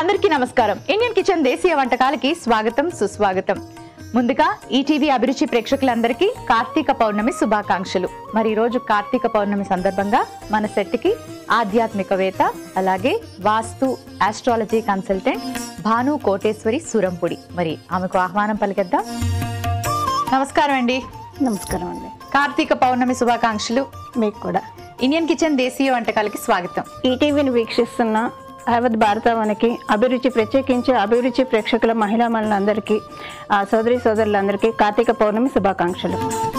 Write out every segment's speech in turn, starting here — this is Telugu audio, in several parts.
అందరికీ నమస్కారం ఇండియన్ కిచెన్ దేశీయ వంటకాలకి స్వాగతం సుస్వాగతం ముందుగా ఈటీవీ అభిరుచి ప్రేక్షకులందరికీ కార్తీక పౌర్ణమి శుభాకాంక్షలు మరి ఈ రోజు కార్తీక పౌర్ణమి సందర్భంగా మన సెట్కి ఆధ్యాత్మికవేత్త అలాగే వాస్తు ఆస్ట్రాలజీ కన్సల్టెంట్ భాను కోటేశ్వరి సురంపుడి మరి ఆమెకు ఆహ్వానం పలికేద్దాం నమస్కారం అండి నమస్కారం అండి కార్తీక పౌర్ణమి శుభాకాంక్షలు మీకు కూడా ఇండియన్ కిచెన్ దేశీయ వంటకాలకి స్వాగతం ఈటీవీని వీక్షిస్తున్న యావత్ భారతవానికి అభిరుచి ప్రత్యేకించి అభిరుచి ప్రేక్షకుల మహిళా మనులందరికీ ఆ సోదరి సోదరులందరికీ కార్తీక పౌర్ణమి శుభాకాంక్షలు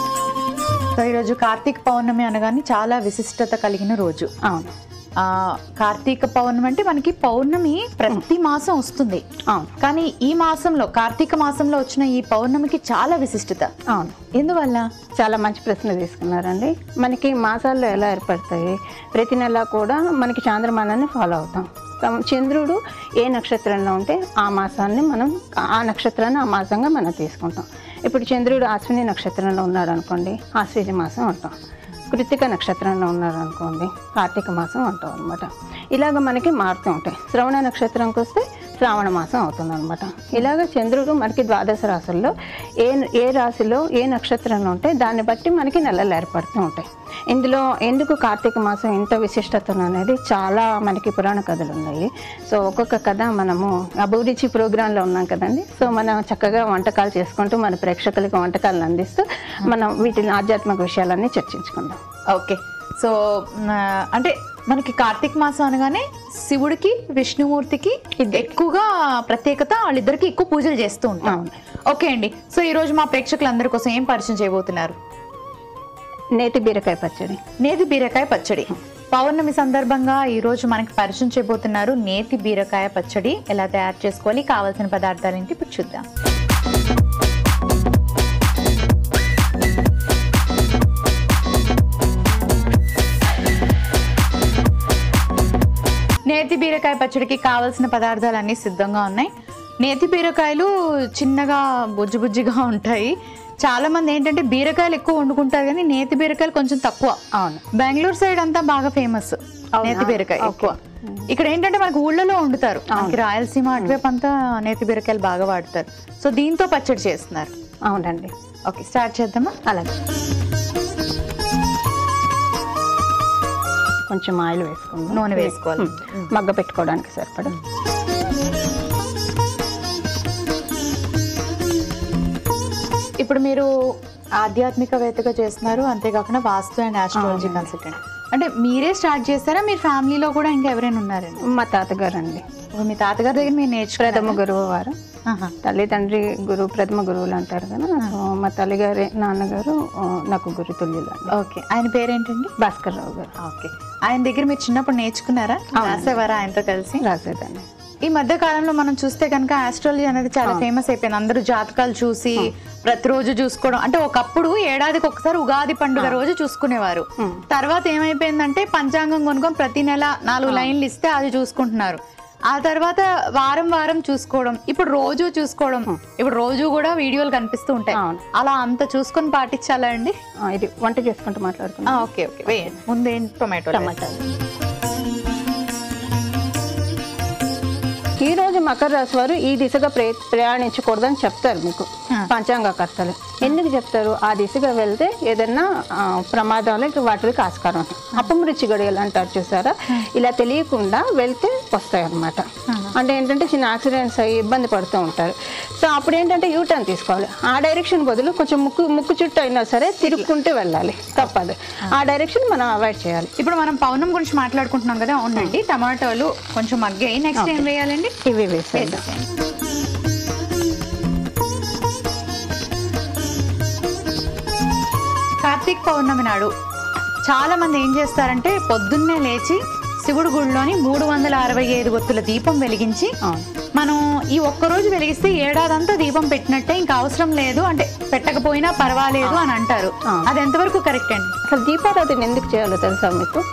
సో ఈరోజు కార్తీక పౌర్ణమి అనగానే చాలా విశిష్టత కలిగిన రోజు అవును ఆ కార్తీక పౌర్ణమి అంటే మనకి పౌర్ణమి ప్రతి మాసం వస్తుంది అవును కానీ ఈ మాసంలో కార్తీక మాసంలో వచ్చిన ఈ పౌర్ణమికి చాలా విశిష్టత అవును ఎందువల్ల చాలా మంచి ప్రశ్న తీసుకున్నారండి మనకి మాసాల్లో ఎలా ఏర్పడతాయి ప్రతి నెల కూడా మనకి చాంద్రమానాన్ని ఫాలో అవుతాం తం- చంద్రుడు ఏ నక్షత్రంలో ఉంటే ఆ మాసాన్ని మనం ఆ నక్షత్రాన్ని ఆ మాసంగా మనం తీసుకుంటాం ఇప్పుడు చంద్రుడు అశ్విని నక్షత్రంలో ఉన్నాడు అనుకోండి ఆశ్వీజ మాసం అంటాం కృతిక నక్షత్రంలో ఉన్నారు అనుకోండి కార్తీక మాసం అంటాం అనమాట ఇలాగ మనకి మారుతూ ఉంటాయి శ్రవణ నక్షత్రంకి వస్తే శ్రావణ మాసం అవుతుంది అనమాట ఇలాగ చంద్రుడు మనకి ద్వాదశ రాశుల్లో ఏ ఏ రాశిలో ఏ నక్షత్రంలో ఉంటే దాన్ని బట్టి మనకి నెలలు ఏర్పడుతూ ఉంటాయి ఇందులో ఎందుకు కార్తీక మాసం ఇంత విశిష్టత అనేది చాలా మనకి పురాణ కథలు ఉన్నాయి సో ఒక్కొక్క కథ మనము అభిరుచి ప్రోగ్రాంలో ఉన్నాం కదండి సో మనం చక్కగా వంటకాలు చేసుకుంటూ మన ప్రేక్షకులకి వంటకాలను అందిస్తూ మనం వీటిని ఆధ్యాత్మిక విషయాలన్నీ చర్చించుకుందాం ఓకే సో మ్, అంటే మనకి కార్తీక మాసం అనగానే శివుడికి విష్ణుమూర్తికి ఎక్కువగా ప్రత్యేకత వాళ్ళిద్దరికి ఎక్కువ పూజలు చేస్తూ ఉంటాం అవును. ఓకే అండి సో ఈ రోజు మా ప్రేక్షకులందరి కోసం ఏం పరిచయం చేయబోతున్నారు నేతి బీరకాయ పచ్చడి నేతి బీరకాయ పచ్చడి పౌర్ణమి సందర్భంగా ఈ రోజు మనకి పరిచయం చేయబోతున్నారు నేతి బీరకాయ పచ్చడి ఎలా తయారు చేసుకోవాలి కావాల్సిన పదార్థాలు ఏంటి ఇప్పుడు చూద్దాం నేతి బీరకాయ పచ్చడికి కావాల్సిన పదార్థాలు అన్నీ సిద్ధంగా ఉన్నాయి నేతి బీరకాయలు చిన్నగా బుజ్జి బుజ్జిగా ఉంటాయి చాలా మంది ఏంటంటే బీరకాయలు ఎక్కువ వండుకుంటారు కానీ నేతి బీరకాయలు కొంచెం తక్కువ అవును బెంగళూరు సైడ్ అంతా బాగా ఫేమస్ అవునా? నేతి బీరకాయ ఓకే. ఎక్కువ ఇక్కడ ఏంటంటే మనకు ఊళ్ళలో వండుతారు మనకి రాయలసీమ అటువైపు అంతా నేతి బీరకాయలు బాగా వాడతారు సో దీంతో పచ్చడి చేస్తున్నారు అవునండి ఓకే స్టార్ట్ చేద్దామా అలాగే కొంచెం ఆయిల్ వేసుకుందాం నూనె వేసుకోవాలి ఉమ్. మగ్గ పెట్టుకోవడానికి సరిపడా ఇప్పుడు మీరు ఆధ్యాత్మికవేత్తగా చేస్తున్నారు అంతేకాకుండా వాస్తు అండ్ ఆస్ట్రాలజీ కన్సల్టెంట్ అంటే మీరే స్టార్ట్ చేస్తారా మీరు ఫ్యామిలీలో కూడా ఇంకా ఎవరైనా ఉన్నారండి మా తాతగారు అండి ఓ, మీ తాతగారి దగ్గర మీరు నేర్చుకున్నారా ప్రథమ గురువు వారు ఆహా. తల్లి తండ్రి గురువు ప్రథమ గురువులు అంటారు కదా సో మా తల్లిగారి నాన్నగారు ఆ, నాకు గురు తుల్యులు అండి ఓకే ఆయన పేరేంటండి భాస్కర్ రావు గారు ఓకే ఆయన దగ్గర మీరు చిన్నప్పుడు నేర్చుకున్నారా రాసేవారా ఆయనతో కలిసి రాసేదాన్ని ఈ మధ్య కాలంలో మనం చూస్తే కనుక ఆస్ట్రాలజీ అనేది చాలా ఫేమస్ అయిపోయింది అందరూ జాతకాలు చూసి ప్రతిరోజు చూసుకోవడం అంటే ఒకప్పుడు ఏడాదికి ఒకసారి ఉగాది పండుగ రోజు చూసుకునేవారు ఉమ్. తర్వాత ఏమైపోయిందంటే పంచాంగం కొనుక్కొని ప్రతి నెల నాలుగు లైన్లు ఇస్తే అది చూసుకుంటున్నారు ఆ తర్వాత వారం వారం చూసుకోవడం ఇప్పుడు రోజు చూసుకోవడం ఇప్పుడు రోజు కూడా వీడియోలు కనిపిస్తూ ఉంటాయి అవును. అలా అంత చూసుకొని పాటించాలా అండి ఆ, ఇది వంట చేసుకుంటూ మాట్లాడుకున్నాం ఆ, ఓకే ఓకే వేయండి ముందేం టొమాటో టమాటాలు ఈ రోజు మకర రాశి వారు ఈ దిశగా ప్రే ప్రయాణించకూడదని చెప్తారు మీకు పంచాంగకర్తలు ఎందుకు చెప్తారు ఆ దిశగా వెళ్తే ఏదైనా ఆ, ప్రమాదాలకి వాటికి ఆస్కారం ఉంటుంది అపమృత్యు గడియలు అంటారు చూసారా ఇలా తెలియకుండా వెళ్తే వస్తాయి అన్నమాట అంటే ఏంటంటే చిన్న యాక్సిడెంట్స్ అయ్యి ఇబ్బంది పడుతూ ఉంటారు సో అప్పుడు ఏంటంటే యూటర్న్ తీసుకోవాలి ఆ డైరెక్షన్ బదులు కొంచెం ముక్కు ముక్కు చుట్టూ అయినా సరే తిరుక్కుంటూ వెళ్ళాలి తప్పదు ఆ డైరెక్షన్ మనం అవాయిడ్ చేయాలి ఇప్పుడు మనం పౌర్ణం గురించి మాట్లాడుకుంటున్నాం కదా అవునండి టమాటోలు కొంచెం మగ్గాయి నెక్స్ట్ ఏం వేయాలండి ఇవి వేసేది కార్తీక్ పౌర్ణమి నాడు చాలా మంది ఏం చేస్తారంటే పొద్దున్నే లేచి శివుడి గుడిలోని మూడు వందల అరవై ఐదు ఒత్తుల దీపం వెలిగించి అవును మనం ఈ ఒక్క రోజు వెలిగిస్తే ఏడాదంతా దీపం పెట్టినట్టే ఇంకా అవసరం లేదు అంటే పెట్టకపోయినా పర్వాలేదు అని అంటారు ఆ. అది ఎంతవరకు కరెక్ట్ అండి అసలు దీపారాధన ఎందుకు చేయాలో తెలుసా మీకు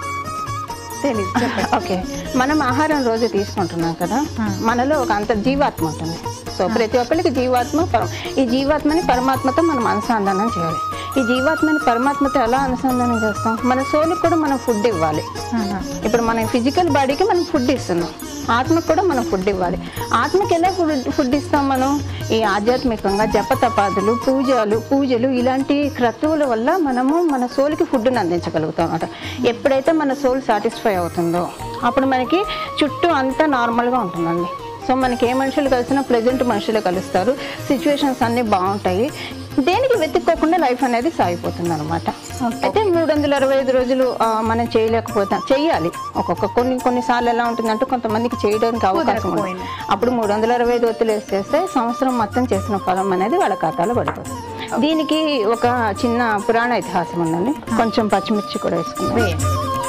తెలియదు చెప్పండి ఓకే మనం ఆహారం రోజు తీసుకుంటున్నాం కదా ఆ. మనలో ఒక అంత జీవాత్మ ఉంటుంది సో ప్రతి ఒక్కరికి జీవాత్మ పర- ఈ జీవాత్మని పరమాత్మతో మనం అనుసంధానం చేయాలి ఈ జీవాత్మని పరమాత్మతో ఎలా అనుసంధానం చేస్తాం మన సోలుకి కూడా మనం ఫుడ్ ఇవ్వాలి ఆహా. ఇప్పుడు మన ఫిజికల్ బాడీకి మనం ఫుడ్ ఇస్తున్నాం ఆత్మకు కూడా మనం ఫుడ్ ఇవ్వాలి ఆత్మకి ఎలా ఫుడ్ ఫుడ్ ఇస్తాం మనం ఈ ఆధ్యాత్మికంగా జపతపాదులు పూజలు పూజలు ఇలాంటి క్రతువుల వల్ల మనము మన సోల్కి ఫుడ్ని అందించగలుగుతాం అన్నమాట ఎప్పుడైతే మన సోల్ సాటిస్ఫై అవుతుందో అప్పుడు మనకి చుట్టూ అంతా నార్మల్గా ఉంటుందండి సో మనకి ఏ మనుషులు కలిసినా ప్రెజెంట్ మనుషులు కలుస్తారు సిచ్యువేషన్స్ అన్నీ బాగుంటాయి దేనికి వెతుక్కోకుండా లైఫ్ అనేది సాగిపోతుంది అనమాట అయితే మూడు వందల అరవై ఐదు రోజులు ఆ, మనం చేయలేకపోతాం చెయ్యాలి ఒక్కొక్క కొన్ని కొన్నిసార్లు ఎలా ఉంటుందంటే కొంతమందికి చేయడానికి అవకాశం ఉంది కుదరకపోయింది. అప్పుడు మూడు వందల అరవై ఐదు ఒత్తులు వేసేస్తే సంవత్సరం మొత్తం చేసిన ఫలం అనేది వాళ్ళ ఖాతాలో పడిపోతుంది దీనికి ఒక చిన్న పురాణ ఇతిహాసం ఉందండి కొంచెం పచ్చిమిర్చి కూడా వేసుకుందాం వేయండి.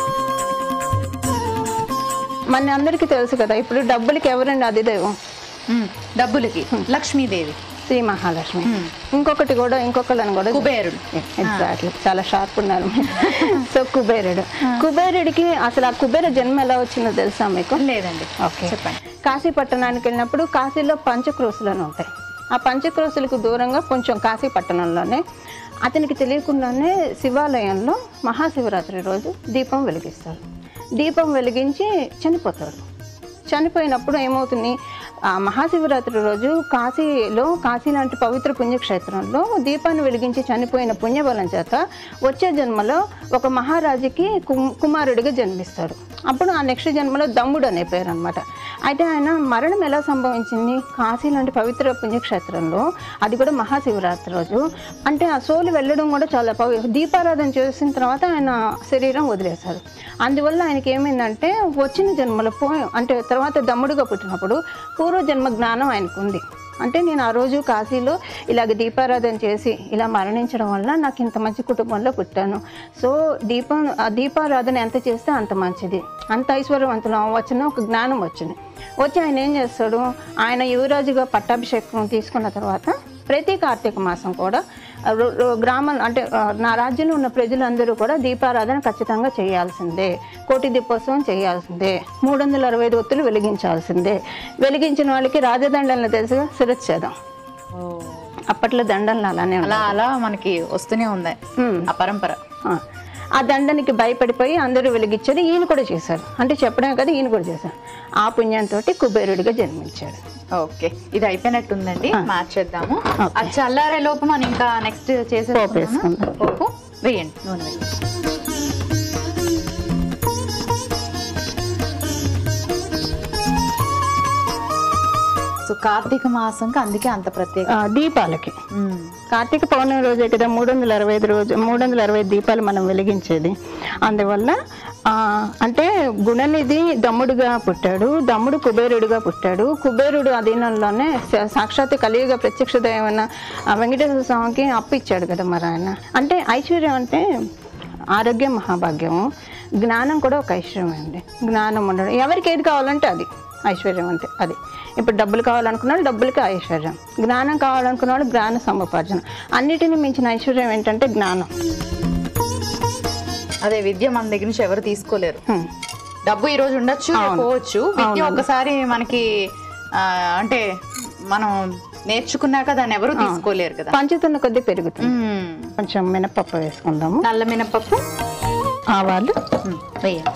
మన అందరికీ తెలుసు కదా ఇప్పుడు డబ్బులకి ఎవరండి అధిదైవం ఉమ్, డబ్బులకి లక్ష్మీదేవి శ్రీ మహాలక్ష్మి ఇంకొకటి కూడా ఇంకొకళ్ళని కూడా కుబేరుడు ఎగ్జాక్ట్లీ చాలా షార్ప్ ఉన్నారు సో కుబేరుడు కుబేరుడికి అసలు ఆ కుబేర జన్మ ఎలా వచ్చిందో తెలుసా మీకు లేదండి ఓకే చెప్పండి కాశీ పట్టణానికి వెళ్ళినప్పుడు కాశీలో పంచక్రోసులు అని ఉంటాయి ఆ పంచక్రోసులకు దూరంగా కొంచెం కాశీ పట్టణంలోనే అతనికి తెలియకుండానే శివాలయంలో మహాశివరాత్రి రోజు దీపం వెలిగిస్తాడు దీపం వెలిగించి చనిపోతాడు చనిపోయినప్పుడు ఏమవుతుంది ఆ మహాశివరాత్రి రోజు కాశీలో కాశీ లాంటి పవిత్ర పుణ్యక్షేత్రంలో దీపాన్ని వెలిగించి చనిపోయిన పుణ్యబలం చేత వచ్చే జన్మలో ఒక మహారాజుకి కుమ్- కుమారుడిగా జన్మిస్తాడు అప్పుడు ఆ నెక్స్ట్ జన్మలో దమ్ముడు అనే పేరు అనమాట అయితే ఆయన మరణం ఎలా సంభవించింది కాశీ లాంటి పవిత్ర పుణ్యక్షేత్రంలో అది కూడా మహాశివరాత్రి రోజు అంటే ఆ సోలు వెళ్ళడం కూడా చాలా పవి దీపారాధన చేసిన తర్వాత ఆయన శరీరం వదిలేశారు అందువల్ల ఆయనకి ఏమైందంటే వచ్చిన జన్మలో పో అంటే తర్వాత దమ్ముడుగా పుట్టినప్పుడు పూర్వజన్మ జ్ఞానం ఆయనకు ఉంది అంటే నేను ఆ రోజు కాశీలో ఇలాగ దీపారాధన చేసి ఇలా మరణించడం వల్ల నాకు ఇంత మంచి కుటుంబంలో పుట్టాను సో దీపం ఆ దీపారాధన ఎంత చేస్తే అంత మంచిది అంత ఐశ్వర్యవంతులు అవ్వచ్చును ఒక జ్ఞానం వచ్చింది వచ్చి ఆయన ఏం చేస్తాడు ఆయన యువరాజుగా పట్టాభిషేకం తీసుకున్న తర్వాత ప్రతి కార్తీక మాసం కూడా రో- రో- గ్రామం అంటే ఆ, నా రాజ్యంలో ఉన్న ప్రజలందరూ కూడా దీపారాధన ఖచ్చితంగా చేయాల్సిందే కోటి దీపోత్సవం చేయాల్సిందే మూడు వందల అరవై ఐదు ఒత్తులు వెలిగించాల్సిందే వెలిగించిన వాళ్ళకి రాజదండలను తెలుసుగా శిరచ్ఛేదం అప్పట్లో దండలు అలానే ఉన్నాయి అలా అలా మనకి వస్తూనే ఉంది ఉమ్. ఆ పరంపర ఆ. ఆ దండనికి భయపడిపోయి అందరూ వెలిగించారు ఈయన కూడా చేశారు అంటే చెప్పడమే కదా ఈయన కూడా చేశారు ఆ పుణ్యంతో కుబేరుడిగా జన్మించాడు ఓకే ఇది అయిపోయినట్టుందండి మార్చేద్దాము ఓకే. అది చల్లారే లోపు మనం ఇంకా నెక్స్ట్ చేసే పోపు వేసుకుందాం. పోపు వేయండి నూనె వేయండి సో కార్తీక మాసంకి అందుకే అంత ప్రత్యేక ఆ, దీపాలకి కార్తీక పౌర్ణమి రోజే కదా మూడు వందల అరవై ఐదు రోజు మూడు వందల అరవై ఐదు దీపాలు మనం వెలిగించేది అందువల్ల ఆ, అంటే గుణనిధి దమ్ముడుగా పుట్టాడు దమ్ముడు కుబేరుడుగా పుట్టాడు కుబేరుడు అధీనంలోనే సా- సాక్షాత్ కలియుగ ప్రత్యక్ష దైవమైన ఆ వెంకటేశ్వర స్వామికి అప్పు ఇచ్చాడు కదా మరి ఆయన అంటే ఐశ్వర్యం అంటే ఆరోగ్యం మహాభాగ్యము జ్ఞానం కూడా ఒక ఐశ్వర్యం అండి జ్ఞానం ఉండడం ఎవరికి ఏది కావాలంటే అది ఐశ్వర్యం అంటే అది ఇప్పుడు డబ్బులు కావాలనుకున్నాడు డబ్బులకి ఐశ్వర్యం జ్ఞానం కావాలనుకున్నాడు జ్ఞాన సముపార్జన అన్నిటిని మించిన ఐశ్వర్యం ఏంటంటే జ్ఞానం అదే విద్య మన దగ్గర నుంచి ఎవరు తీసుకోలేరు హ్మ్. డబ్బు ఈ రోజు ఉండొచ్చు రేపు పోవచ్చు విద్య ఒకసారి మనకి ఆ, అంటే మనం నేర్చుకున్నాక దాన్ని ఎవరు తీసుకోలేరు కదా పంచుతున్న కొద్దీ పెరుగుతుంది మ్మ్. కొంచెం మినపప్పు వేసుకుందాము నల్ల మినపప్పు ఆవాలు మ్మ్. వేయండి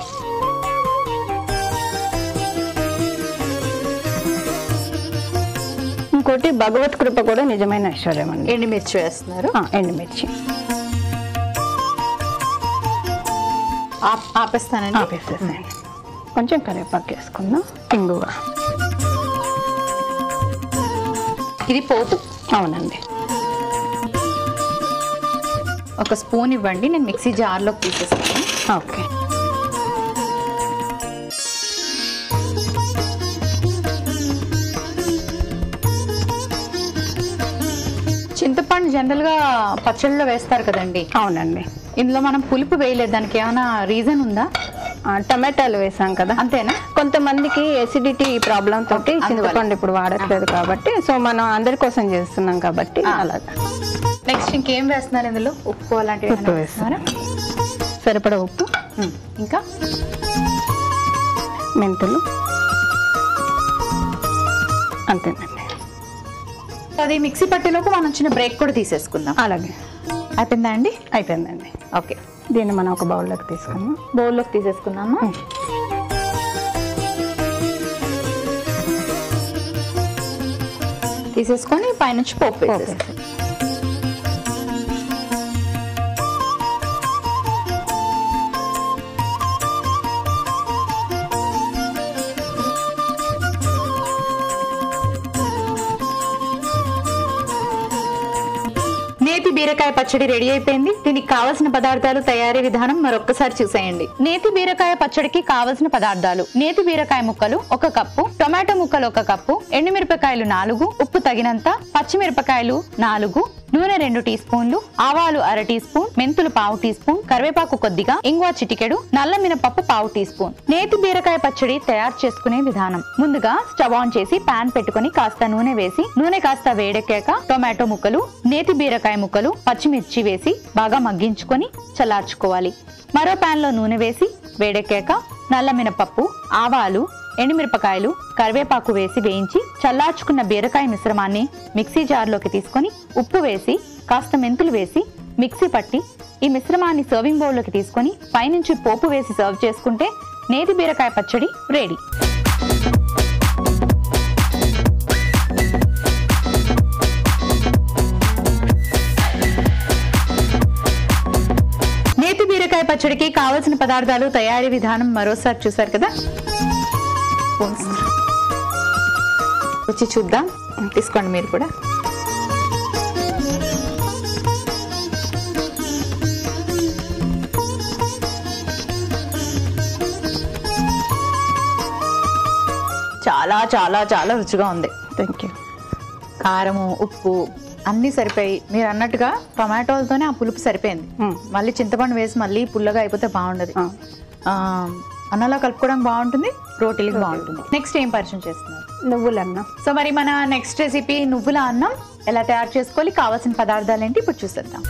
ఇంకోటి భగవత్ కృప కూడా నిజమైన ఐశ్వర్యం అండి ఎండుమిర్చి వేస్తున్నారు ఆ, ఎండుమిర్చి ఆప్- ఆపేస్తానండి ఆపేసేసేయండి కొంచెం కరివేపాకు వేసుకుందాం ఇంగువ ఇది పోపు అవునండి ఒక స్పూన్ ఇవ్వండి నేను మిక్సీ జార్లోకి తీసేస్తాను ఓకే చింతపండు జనరల్ గా పచ్చళ్ళలో వేస్తారు కదండి అవునండి ఇందులో మనం పులుపు వేయలేదు దానికి ఏమైనా రీజన్ ఉందా ఆ, టమాటాలు వేసాం కదా అంతేనా కొంతమందికి ఎసిడిటీ ప్రాబ్లం తోటి చింతపండు ఇప్పుడు వాడట్లేదు కాబట్టి సో మనం అందరి కోసం చేస్తున్నాం కాబట్టి అలాగా నెక్స్ట్ ఇంకేం వేస్తున్నారు ఇందులో ఉప్పు అలాంటివి ఉప్పు ఏమైనా వేస్తున్నారా వేస్తున్నారా సరిపడ ఉప్పు మ్మ్. ఇంకా మెంతులు అంతేనండి అది మిక్సీ పట్టేలోపు మనం చిన్న బ్రేక్ కూడా తీసేసుకుందాం అలాగే అయిపోయిందా అండి అయిపోయిందండి ఓకే దీన్ని మనం ఒక బౌల్లోకి తీసుకుందాం బౌల్లోకి తీసేసుకున్నాము తీసేసుకొని పైనుంచి పోపు వేసేస్తాం నేతి బీరకాయ పచ్చడి రెడీ అయిపోయింది దీనికి కావలసిన పదార్థాలు తయారీ విధానం మరొక్కసారి చూసేయండి నేతి బీరకాయ పచ్చడికి కావలసిన పదార్థాలు నేతి బీరకాయ ముక్కలు ఒక కప్పు టొమాటో ముక్కలు ఒక కప్పు ఎండుమిరపకాయలు నాలుగు ఉప్పు తగినంత పచ్చిమిరపకాయలు నాలుగు నూనె రెండు టీ స్పూన్లు ఆవాలు అర టీ స్పూన్ మెంతులు పావు టీ స్పూన్ కరివేపాకు కొద్దిగా ఇంగువ చిటికెడు నల్ల మినపప్పు పావు టీ స్పూన్ నేతి బీరకాయ పచ్చడి తయారు చేసుకునే విధానం ముందుగా స్టవ్ ఆన్ చేసి పాన్ పెట్టుకొని కాస్త నూనె వేసి నూనె కాస్త వేడెక్కాక టొమాటో ముక్కలు నేతి బీరకాయ ముక్కలు పచ్చిమిర్చి వేసి బాగా మగ్గించుకొని చల్లార్చుకోవాలి మరో పాన్ లో నూనె వేసి వేడెక్కాక నల్ల మినపప్పు ఆవాలు ఎండుమిరపకాయలు కరివేపాకు వేసి వేయించి చల్లార్చుకున్న బీరకాయ మిశ్రమాన్ని మిక్సీ జార్లోకి తీసుకొని ఉప్పు వేసి కాస్త మెంతులు వేసి మిక్సీ పట్టి ఈ మిశ్రమాన్ని సర్వింగ్ బౌల్లోకి తీసుకొని పైనుంచి పోపు వేసి సర్వ్ చేసుకుంటే నేతి బీరకాయ పచ్చడి రెడీ నేతి బీరకాయ పచ్చడికి కావలసిన పదార్థాలు తయారీ విధానం మరోసారి చూసారు కదా రుచి చూద్దాం తీసుకోండి మీరు కూడా చాలా చాలా చాలా రుచిగా ఉంది థ్యాంక్ యూ కారము ఉప్పు అన్నీ సరిపోయి మీరు అన్నట్టుగా టొమాటోలతోనే ఆ పులుపు సరిపోయింది మళ్ళీ చింతపండు వేసి మళ్ళీ పుల్లగా అయిపోతే బాగుండదు ఆ, అన్నంలో కలుపుకోవడానికి బాగుంటుంది రోటీలకు బాగుంటుంది నెక్స్ట్ ఏం పరిచయం చేస్తున్నారు నువ్వులన్నా సో మరి మన నెక్స్ట్ రెసిపీ నువ్వుల అన్నం ఎలా తయారు చేసుకోవాలి కావాల్సిన పదార్థాలు ఏంటి ఇప్పుడు చూసేద్దాం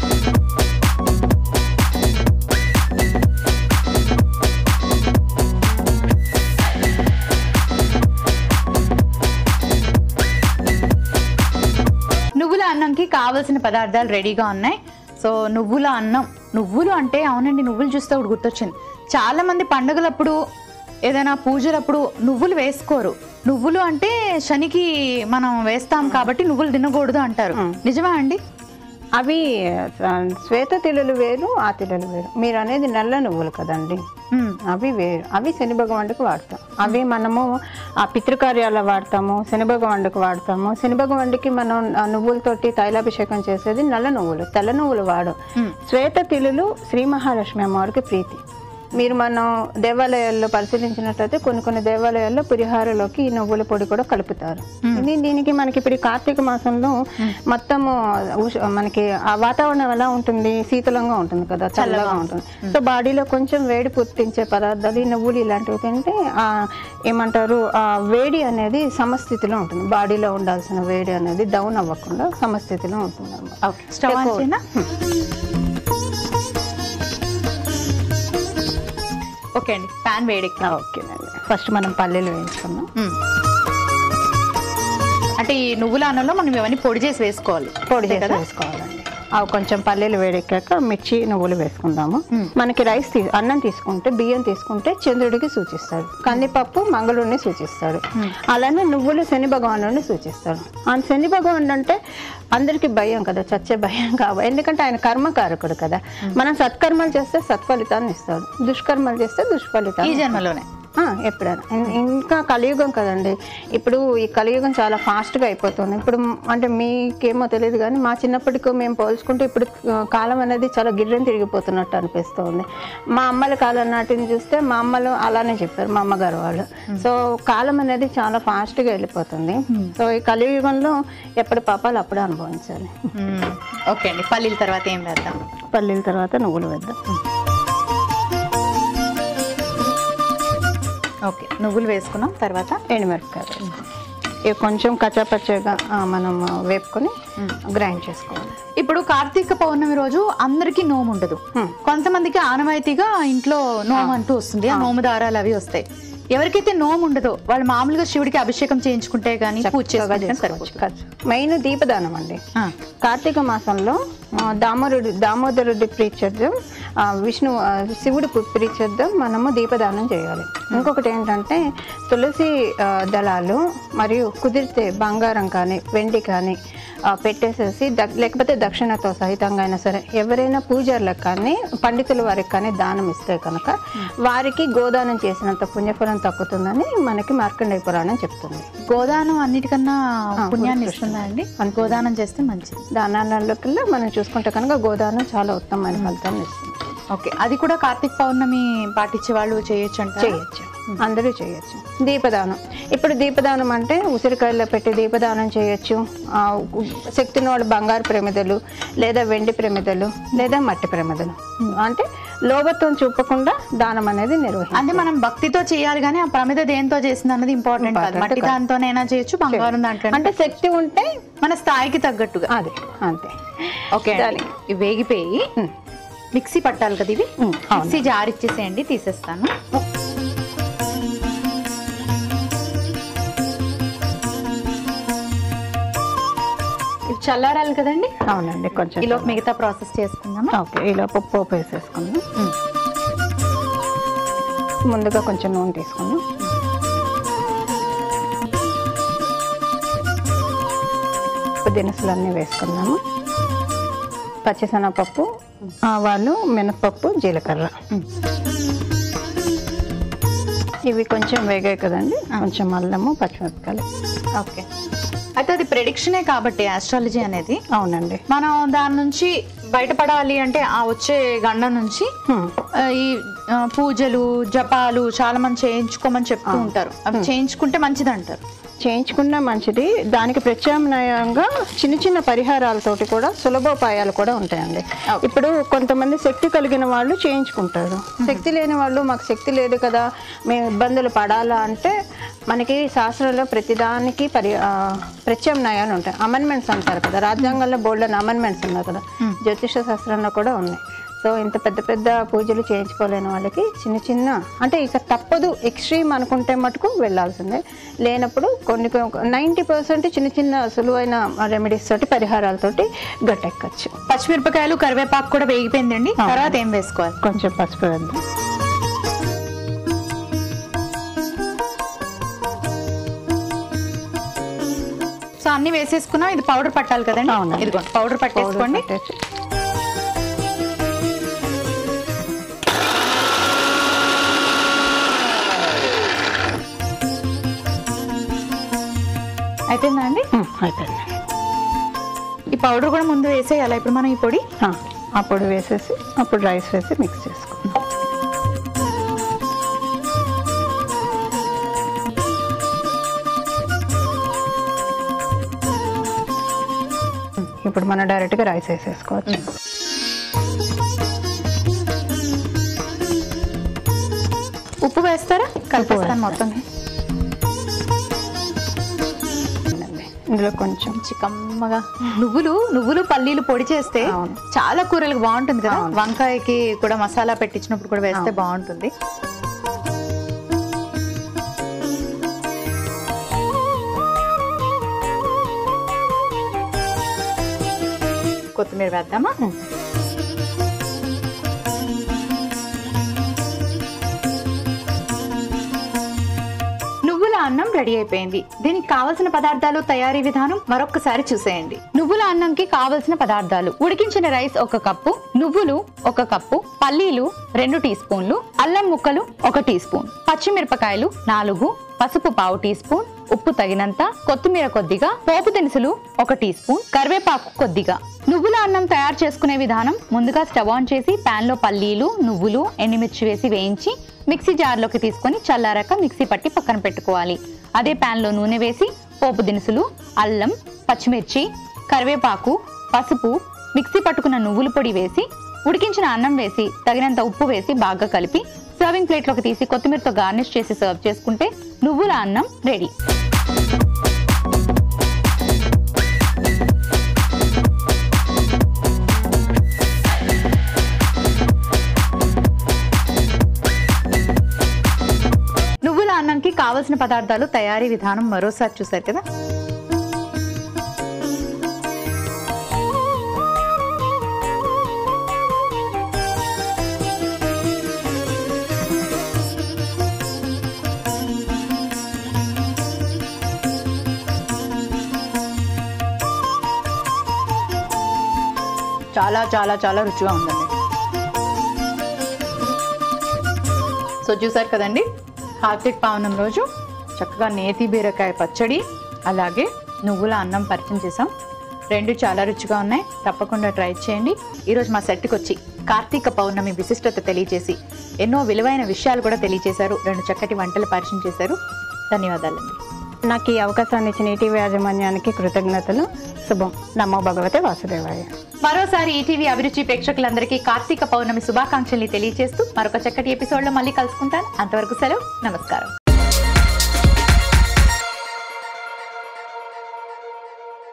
నువ్వుల అన్నంకి కావలసిన పదార్థాలు రెడీగా ఉన్నాయి సో నువ్వుల అన్నం నువ్వులు అంటే అవునండి నువ్వులు చూస్తే ఒకటి గుర్తొచ్చింది చాలా మంది పండుగలప్పుడు ఏదైనా పూజలప్పుడు నువ్వులు వేసుకోరు నువ్వులు అంటే శనికి మనం వేస్తాం కాబట్టి నువ్వులు తినకూడదు అంటారు నిజమా అండి అవి ఆ, శ్వేత తిల్లులు వేరు ఆ తిల్లులు వేరు మీరు అనేది నల్ల నువ్వులు కదండి మ్మ్. అవి వేరు అవి శనిభగ వంటకు వాడతాం అవి మనము ఆ పితృకార్యాల్లో వాడతాము శనిభగ వంటకు వాడతాము శనిభగ వంటకి మనం ఆ నువ్వులతోటి తైలాభిషేకం చేసేది నల్ల నువ్వులు తెల్ల నువ్వులు వాడు శ్వేత తిల్లులు శ్రీ మహాలక్ష్మి అమ్మవారికి ప్రీతి మీరు మనం దేవాలయాల్లో పరిశీలించినట్లయితే కొన్ని కొన్ని దేవాలయాల్లో పులిహారలోకి ఈ నువ్వుల పొడి కూడా కలుపుతారు ఇది దీనికి మనకి ఇప్పుడు ఈ కార్తీక మాసంలో మొత్తము ఉష- మనకి ఆ వాతావరణం ఎలా ఉంటుంది శీతలంగా ఉంటుంది కదా చల్లగా ఉంటుంది సో బాడీలో కొంచెం వేడి పుట్టించే పదార్థాలు ఈ నువ్వులు ఇలాంటివి తింటే ఆ ఏమంటారు ఆ వేడి అనేది సమస్థితిలో ఉంటుంది బాడీలో ఉండాల్సిన వేడి అనేది డౌన్ అవ్వకుండా సమస్థితిలో ఉంటుంది అన్నమాట ఓకే స్టవ్ ఆన్ చేయనా ఓకే అండి ప్యాన్ వేడెక్కి ఓకేనండి ఫస్ట్ మనం పల్లీలు వేయించుకుందాం మ్మ్. అంటే ఈ నువ్వుల అన్నంలో మనం ఇవన్నీ పొడి చేసి వేసుకోవాలి పొడి చేసి వేసుకోవాలండి అవి కొంచెం పల్లీలు వేడెక్కాక మిర్చి నువ్వులు వేసుకుందాము మనకి రైస్ తీ అన్నం తీసుకుంటే బియ్యం తీసుకుంటే చంద్రుడికి సూచిస్తాడు కందిపప్పు మంగళూరిని సూచిస్తాడు అలానే నువ్వులు శని భగవానుడిని సూచిస్తాడు ఆ శని భగవానుడు అంటే అందరికీ భయం కదా చచ్చే భయం కావు ఎందుకంటే ఆయన కర్మకారకుడు కదా మనం సత్కర్మలు చేస్తే సత్ఫలితాన్ని ఇస్తాడు దుష్కర్మలు చేస్తే ఈ దుష్ఫలితాన్ని జన్మలోనే ఆ, ఎప్పుడైనా ఇం- ఇంకా కలియుగం కదండి ఇప్పుడు ఈ కలియుగం చాలా ఫాస్ట్గా అయిపోతుంది ఇప్పుడు మ్- అంటే మీకేమో తెలియదు కానీ మా చిన్నప్పటికీ మేము పోల్చుకుంటే ఇప్పుడు ఆ, కాలం అనేది చాలా గిర్రం తిరిగిపోతున్నట్టు అనిపిస్తుంది మా అమ్మల కాలం నాటిని చూస్తే మా అమ్మలు అలానే చెప్పారు మా అమ్మగారు వాళ్ళు సో కాలం అనేది చాలా ఫాస్ట్గా వెళ్ళిపోతుంది సో ఈ కలియుగంలో ఎప్పటి పాపాలు అప్పుడే అనుభవించాలి మ్మ్. ఓకే అండి పల్లీల తర్వాత ఏం వేద్దాం పల్లీల తర్వాత నువ్వులు వేద్దాం ఓకే నువ్వులు వేసుకున్నాం తర్వాత ఎండుమిరపకాయలు ఇవి కొంచెం కచ్చాపచ్చగా ఆ, మనం వేపుకొని గ్రైండ్ చేసుకోవాలి ఇప్పుడు కార్తీక పౌర్ణమి రోజు అందరికీ నోము ఉండదు Hmm. కొంతమందికి ఆనవాయితీగా ఇంట్లో నోము అంటూ వస్తుంది ఆ నోము దారాలు అవి వస్తాయి ఎవరికైతే నోము ఉండదో వాళ్ళు మామూలుగా శివుడికి అభిషేకం చేయించుకుంటే గానీ పూజ చక్కగా చేసుకుంటే చేసుకోవచ్చు. సరిపోతుంది మెయిన్ దీపదానం అండి ఆ, కార్తీక మాసంలో ఆ, దామోదరుడి దామోదరుడి ప్రీత్యర్థం ఆ, విష్ణు ఆ, శివుడి పు- ప్రీత్యర్థం మనము దీపదానం చేయాలి ఇంకొకటి ఏంటంటే తులసి ఆ, దళాలు మరియు కుదిరితే బంగారం కానీ వెండి కానీ ఆ, పెట్టేసేసి ద- లేకపోతే దక్షిణతో సహితంగా అయినా సరే ఎవరైనా పూజారులకు కానీ పండితుల వారికి కానీ దానం ఇస్తే కనుక వారికి గోదానం చేసినంత పుణ్యఫలం తక్కుతుందని మనకి మార్కండేయ పురాణం చెప్తుంది గోదానం అన్నిటికన్నా ఆ, పుణ్యాన్ని పురుష ఇస్తుందా అండి అంతే. గోదానం చేస్తే మంచిది దానాలలోకెల్లా మనం చూసుకుంటే కనుక గోదానం చాలా ఉత్తమమైన ఫలితాన్ని ఇస్తుంది ఓకే అది కూడా కార్తీక పౌర్ణమి పాటించే వాళ్ళు చేయొచ్చు అంట చేయొచ్చు అందరూ చేయొచ్చు దీపదానం ఇప్పుడు దీపదానం అంటే ఉసిరికాయల్లో పెట్టి దీపదానం చేయొచ్చు ఆ, ఉ- శక్తిని వాళ్ళు బంగారు ప్రమిదలు లేదా వెండి ప్రమిదలు లేదా మట్టి ప్రమిదలు అంటే లోభత్వం చూపకుండా దానం అనేది నిర్వహించాలి అంటే మనం భక్తితో చేయాలి కానీ ఆ ప్రమిద దేంతో చేసింది అన్నది ఇంపార్టెంట్ కాదు Important మట్టి కాదు. దాంతోనైనా చేయొచ్చు బంగారం దాంట్లో అంటే శక్తి ఉంటే మన స్థాయికి తగ్గట్టుగా అదే అంతే ఓకే దాని- ఇవి వేగిపోయి ఉమ్. మిక్సీ పట్టాలి కదా ఇవి ఉమ్, అవును. మిక్సీ జార్ ఇచ్చేసేయండి తీసేస్తాను ఇవి చల్లారాలి కదండి అవునండి కొంచెం ఈలోపు మిగతా ప్రాసెస్ చేసుకుందామా ఓకే ఈలోపు పోపు వేసేసుకుందాం ముందుగా కొంచెం నూనె తీసుకుందాం దినుసులన్నీ వేసుకుందాము పచ్చిశనగపప్పు ఆవాలు మినపప్పు జీలకర్ర ఇవి కొంచెం వేగాయి కదండి కొంచెం అల్లము పచ్చిమిరపకాయలు ఓకే అయితే అది ప్రెడిక్షనే కాబట్టి ఆస్ట్రాలజీ అనేది అవునండి మనం దాని నుంచి బయటపడాలి అంటే ఆ వచ్చే గండం నుంచి హ్మ్. ఆ, ఈ ఆ, పూజలు జపాలు చాలా మంది చేయించుకోమని చెప్తూ ఉంటారు అవి చేయించుకుంటే మంచిది అంటారు చేయించుకున్న మంచిది దానికి ప్రత్యామ్నాయంగా చిన్న చిన్న పరిహారాలతోటి కూడా సులభోపాయాలు కూడా ఉంటాయండి ఇప్పుడు కొంతమంది శక్తి కలిగిన వాళ్ళు చేయించుకుంటారు శక్తి లేని వాళ్ళు మాకు శక్తి లేదు కదా మేము ఇబ్బందులు పడాలా అంటే మనకి శాస్త్రంలో ప్రతిదానికి పరి ఆ, ప్రత్యామ్నాయాలు ఉంటాయి అమెండ్మెంట్స్ అంటారు కదా రాజ్యాంగంలో బోల్డ్ అమెండ్మెంట్స్ ఉన్నాయి కదా జ్యోతిష శాస్త్రంలో కూడా ఉన్నాయి సో ఇంత పెద్ద పెద్ద పూజలు చేయించుకోలేని వాళ్ళకి చిన్న చిన్న అంటే ఇక తప్పదు ఎక్స్ట్రీమ్ అనుకుంటే మటుకు వెళ్ళాల్సిందే లేనప్పుడు కొన్ని నైంటీ పర్సెంట్ చిన్న చిన్న సులువైన రెమెడీస్ తోటి పరిహారాలతోటి గట్టెక్కచ్చు పచ్చిమిరపకాయలు కరివేపాకు కూడా వేగిపోయిందండి తర్వాత ఏం వేసుకోవాలి కొంచెం పసుపు వేద్దాం సో అన్ని వేసేసుకున్నాం ఇది పౌడర్ పట్టాలి కదండి అవునండి. ఇదిగోండి పౌడర్ పట్టేసుకోండి పెట్టేసి. అయిపోయిందా అండి ఉమ్, అయిపోయింది ఈ పౌడర్ కూడా ముందు వేసేయాలి ఇప్పుడు మనం ఈ పొడి ఆ, అప్పుడు వేసేసి అప్పుడు రైస్ వేసి మిక్స్ చేసుకుందాం ఇప్పుడు మనం డైరెక్ట్గా రైస్ వేసేసుకోవచ్చు ఉప్పు వేస్తారా కలిపేస్తాను మొత్తం ఇందులో కొంచెం మంచి కమ్మగా నువ్వులు నువ్వులు పల్లీలు పొడి చేస్తే అవును. చాలా కూరలకు బాగుంటుంది కదా అవును. వంకాయకి కూడా మసాలా పెట్టించినప్పుడు కూడా వేస్తే బాగుంటుంది కొత్తిమీర వేద్దామా నువ్వుల అన్నం రెడీ అయిపోయింది దీనికి కావలసిన పదార్థాలు తయారీ విధానం మరొకసారి చూసేయండి నువ్వుల అన్నంకి కావలసిన పదార్థాలు ఉడికించిన రైస్ ఒక కప్పు నువ్వులు ఒక కప్పు పల్లీలు రెండు టీ స్పూన్లు అల్లం ముక్కలు ఒక టీ స్పూన్ పచ్చిమిరపకాయలు నాలుగు పసుపు పావు టీ స్పూన్ ఉప్పు తగినంత కొత్తిమీర కొద్దిగా పోపు దినుసులు ఒక టీ స్పూన్ కరివేపాకు కొద్దిగా నువ్వుల అన్నం తయారు చేసుకునే విధానం ముందుగా స్టవ్ ఆన్ చేసి పాన్ లో పల్లీలు నువ్వులు ఎండుమిర్చి వేసి వేయించి మిక్సీ జార్లోకి తీసుకొని చల్లారాక మిక్సీ పట్టి పక్కన పెట్టుకోవాలి అదే పాన్ లో నూనె వేసి పోపు దినుసులు అల్లం పచ్చిమిర్చి కరివేపాకు పసుపు మిక్సీ పట్టుకున్న నువ్వుల పొడి వేసి ఉడికించిన అన్నం వేసి తగినంత ఉప్పు వేసి బాగా కలిపి సర్వింగ్ ప్లేట్లోకి తీసి కొత్తిమీరతో గార్నిష్ చేసి సర్వ్ చేసుకుంటే నువ్వుల అన్నం రెడీ నువ్వుల కావలసిన పదార్థాలు తయారీ విధానం మరోసారి చూసారు కదా చాలా చాలా చాలా రుచిగా ఉందండి సో చూసారు కదండి కార్తీక్ పావనం రోజు చక్కగా నేతి బీరకాయ పచ్చడి అలాగే నువ్వుల అన్నం పరిచయం చేసాం రెండు చాలా రుచిగా ఉన్నాయి తప్పకుండా ట్రై చేయండి ఈరోజు మా సెట్కి వచ్చి కార్తీక పౌర్ణమి విశిష్టత తెలియజేసి ఎన్నో విలువైన విషయాలు కూడా తెలియజేశారు రెండు చక్కటి వంటలు పరిచయం చేశారు ధన్యవాదాలండి నాకు ఈ అవకాశాన్ని ఇచ్చిన ఈటీవీ యాజమాన్యానికి కృతజ్ఞతలు శుభం నమో భగవతే వాసుదేవాయ మరోసారి ఈటీవీ అభిరుచి ప్రేక్షకులందరికీ కార్తీక పౌర్ణమి శుభాకాంక్షల్ని తెలియజేస్తూ మరొక చక్కటి ఎపిసోడ్లో మళ్ళీ కలుసుకుంటాను అంతవరకు సెలవు నమస్కారం